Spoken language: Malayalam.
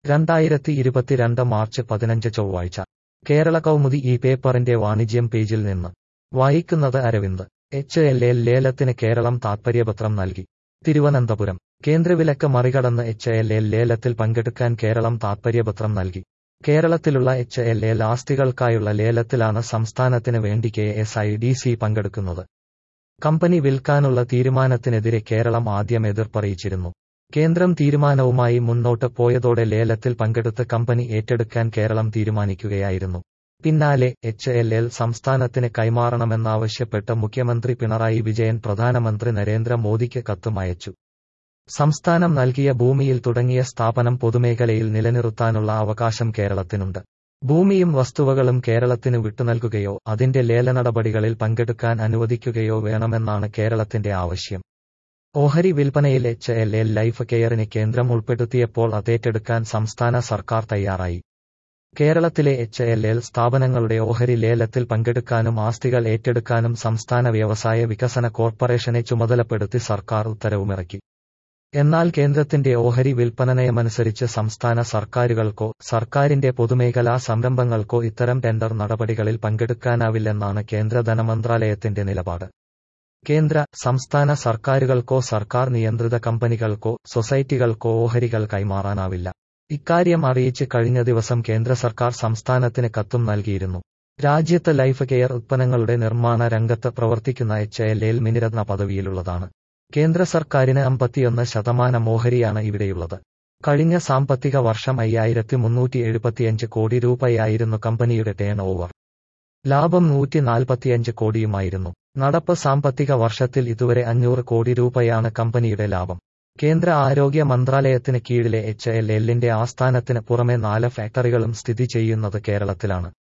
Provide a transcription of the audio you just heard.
രണ്ടായിരത്തി ഇരുപത്തിരണ്ട് മാർച്ച് പതിനഞ്ച് ചൊവ്വാഴ്ച കേരള കൗമുദി ഈ പേപ്പറിന്റെ വാണിജ്യം പേജിൽ നിന്ന് വായിക്കുന്നത് അരവിന്ദ് എച്ച് എൽ എൽ ലേലത്തിന് കേരളം താത്പര്യപത്രം നൽകി തിരുവനന്തപുരം കേന്ദ്രവിലക്ക് മറികടന്ന് എച്ച് എൽ എൽ ലേലത്തിൽ പങ്കെടുക്കാൻ കേരളം താത്പര്യപത്രം നൽകി കേരളത്തിലുള്ള എച്ച് എൽ എൽ ആസ്തികൾക്കായുള്ള ലേലത്തിലാണ് സംസ്ഥാനത്തിന് വേണ്ടി K S I D C പങ്കെടുക്കുന്നത് കമ്പനി വിൽക്കാനുള്ള തീരുമാനത്തിനെതിരെ കേരളം ആദ്യം എതിർപ്പറിയിച്ചിരുന്നു കേന്ദ്രം തീരുമാനവുമായി മുന്നോട്ട് പോയതോടെ ലേലത്തിൽ പങ്കെടുത്ത് കമ്പനി ഏറ്റെടുക്കാൻ കേരളം തീരുമാനിക്കുകയായിരുന്നു പിന്നാലെ എച്ച് എൽ എൽ സംസ്ഥാനത്തിന് കൈമാറണമെന്നാവശ്യപ്പെട്ട് മുഖ്യമന്ത്രി പിണറായി വിജയൻ പ്രധാനമന്ത്രി നരേന്ദ്ര മോദിക്ക് കത്തും അയച്ചു സംസ്ഥാനം നൽകിയ ഭൂമിയിൽ തുടങ്ങിയ സ്ഥാപനം പൊതുമേഖലയിൽ നിലനിർത്താനുള്ള അവകാശം കേരളത്തിനുണ്ട് ഭൂമിയും വസ്തുവകളും കേരളത്തിന് വിട്ടുനൽകുകയോ അതിന്റെ ലേല നടപടികളിൽ പങ്കെടുക്കാൻ അനുവദിക്കുകയോ വേണമെന്നാണ് കേരളത്തിന്റെ ആവശ്യം ഓഹരി വിൽപ്പനയിൽ എച്ച് എൽ എൽ ലൈഫ് കെയറിന് കേന്ദ്രം ഉൾപ്പെടുത്തിയപ്പോൾ അതേറ്റെടുക്കാൻ സംസ്ഥാന സർക്കാർ തയ്യാറായി കേരളത്തിലെ എച്ച് എൽ എൽ സ്ഥാപനങ്ങളുടെ ഓഹരി ലേലത്തിൽ പങ്കെടുക്കാനും ആസ്തികൾ ഏറ്റെടുക്കാനും സംസ്ഥാന വ്യവസായ വികസന കോർപ്പറേഷനെ ചുമതലപ്പെടുത്തി സർക്കാർ ഉത്തരവുമിറക്കി എന്നാൽ കേന്ദ്രത്തിന്റെ ഓഹരി വിൽപ്പന നയമനുസരിച്ച് സംസ്ഥാന സർക്കാരുകൾക്കോ സർക്കാരിന്റെ പൊതുമേഖലാ സംരംഭങ്ങൾക്കോ ഇത്തരം ടെൻഡർ നടപടികളിൽ പങ്കെടുക്കാനാവില്ലെന്നാണ് കേന്ദ്ര ധനമന്ത്രാലയത്തിന്റെ നിലപാട് കേന്ദ്ര സംസ്ഥാന സർക്കാരുകൾക്കോ സർക്കാർ നിയന്ത്രിത കമ്പനികൾക്കോ സൊസൈറ്റികൾക്കോ ഓഹരികൾ കൈമാറാനാവില്ല ഇക്കാര്യം അറിയിച്ച് കഴിഞ്ഞ ദിവസം കേന്ദ്ര സർക്കാർ സംസ്ഥാനത്തിന് കത്തും നൽകിയിരുന്നു രാജ്യത്ത് ലൈഫ് കെയർ ഉത്പന്നങ്ങളുടെ നിർമ്മാണ രംഗത്ത് പ്രവർത്തിക്കുന്ന എച്ച് എൽ എൽ മിനിരത്ന പദവിയിലുള്ളതാണ് കേന്ദ്ര സർക്കാരിന് അമ്പത്തിയൊന്ന് ശതമാനം ഓഹരിയാണ് ഇവിടെയുള്ളത് കഴിഞ്ഞ സാമ്പത്തിക വർഷം അയ്യായിരത്തി മുന്നൂറ്റി എഴുപത്തിയഞ്ച് കോടി രൂപയായിരുന്നു കമ്പനിയുടെ ടേൺ ഓവർ ലാഭം നൂറ്റി നാൽപ്പത്തിയഞ്ച് കോടിയുമായിരുന്നു നടപ്പ് സാമ്പത്തിക വർഷത്തിൽ ഇതുവരെ അഞ്ഞൂറ് കോടി രൂപയാണ് കമ്പനിയുടെ ലാഭം കേന്ദ്ര ആരോഗ്യ മന്ത്രാലയത്തിന് കീഴിലെ എച്ച് എൽ എല്ലിന്റെ ആസ്ഥാനത്തിന് പുറമെ നാല് ഫാക്ടറികളും സ്ഥിതി ചെയ്യുന്നത് കേരളത്തിലാണ്